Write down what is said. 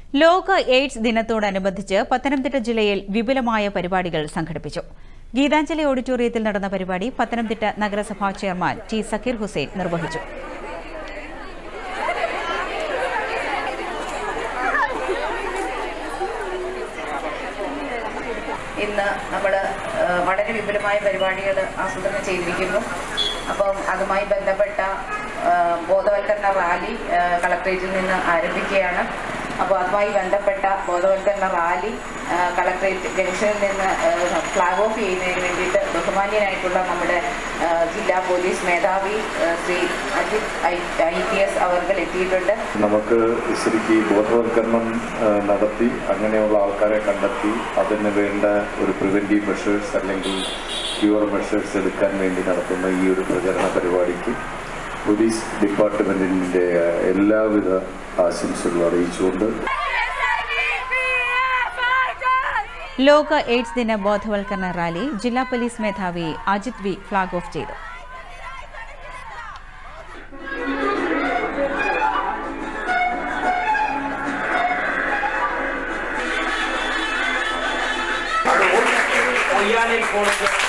ലോക എയ്ഡ്സ് ദിനത്തോടനുബന്ധിച്ച് പത്തനംതിട്ട ജില്ലയിൽ വിപുലമായ പരിപാടികൾ സംഘടിപ്പിച്ചു ഗീതാഞ്ജലി ഓഡിറ്റോറിയത്തിൽ നടന്ന പരിപാടി പത്തനംതിട്ട നഗരസഭാ ചെയർമാൻ ടി സക്കീർ ഹുസൈൻ നിർവഹിച്ചു ഇന്ന് നമ്മൾ വളരെ വിപുലമായ പരിപാടികൾ ആസൂത്രണം ചെയ്തിരിക്കുന്നു അപ്പം അതുമായി ബന്ധപ്പെട്ട ആ, ബോധവൽക്കരണ റാലി ആ, കളക്ട്രേറ്റിൽ നിന്ന് ആരംഭിക്കുകയാണ് അപ്പോൾ അതുമായി ബന്ധപ്പെട്ട ബോധവൽക്കരണ റാലി ആ, കളക്ട്രേറ്റ് ജംഗ്ഷനിൽ നിന്ന് ആ, ഫ്ലാഗ് ഓഫ് ചെയ്യുന്നതിന് വേണ്ടിയിട്ട് ബഹുമാന്യനായിട്ടുള്ള നമ്മുടെ ആ, ജില്ലാ പോലീസ് മേധാവി ആ, Shri Ajith I I P S അവർ എത്തിയിട്ടുണ്ട് നമുക്ക് ശരിക്ക് ബോധവൽക്കരണം ആ, നടത്തി അങ്ങനെയുള്ള ആൾക്കാരെ കണ്ടെത്തി അതിന് വേണ്ട ഒരു പ്രിവെൻറ്റീവ് മെഷേഴ്സ് അല്ലെങ്കിൽ ക്യൂർ മെഷേഴ്സ് എടുക്കാൻ വേണ്ടി നടത്തുന്ന ഈ ഒരു പ്രചരണ പരിപാടിക്ക് പോലീസ് ഡിപ്പാർട്ട്മെൻറ്റിൻ്റെ എല്ലാവിധ ആശംസകളും അറിയിച്ചുകൊണ്ട് ലോക എയ്ഡ്സ് ദിന ബോധവൽക്കരണ റാലി ജില്ലാ പോലീസ് മേധാവി അജിത് വി ഫ്ളാഗ് ഓഫ് ചെയ്തു കൊയ്യാലി കോളേജ്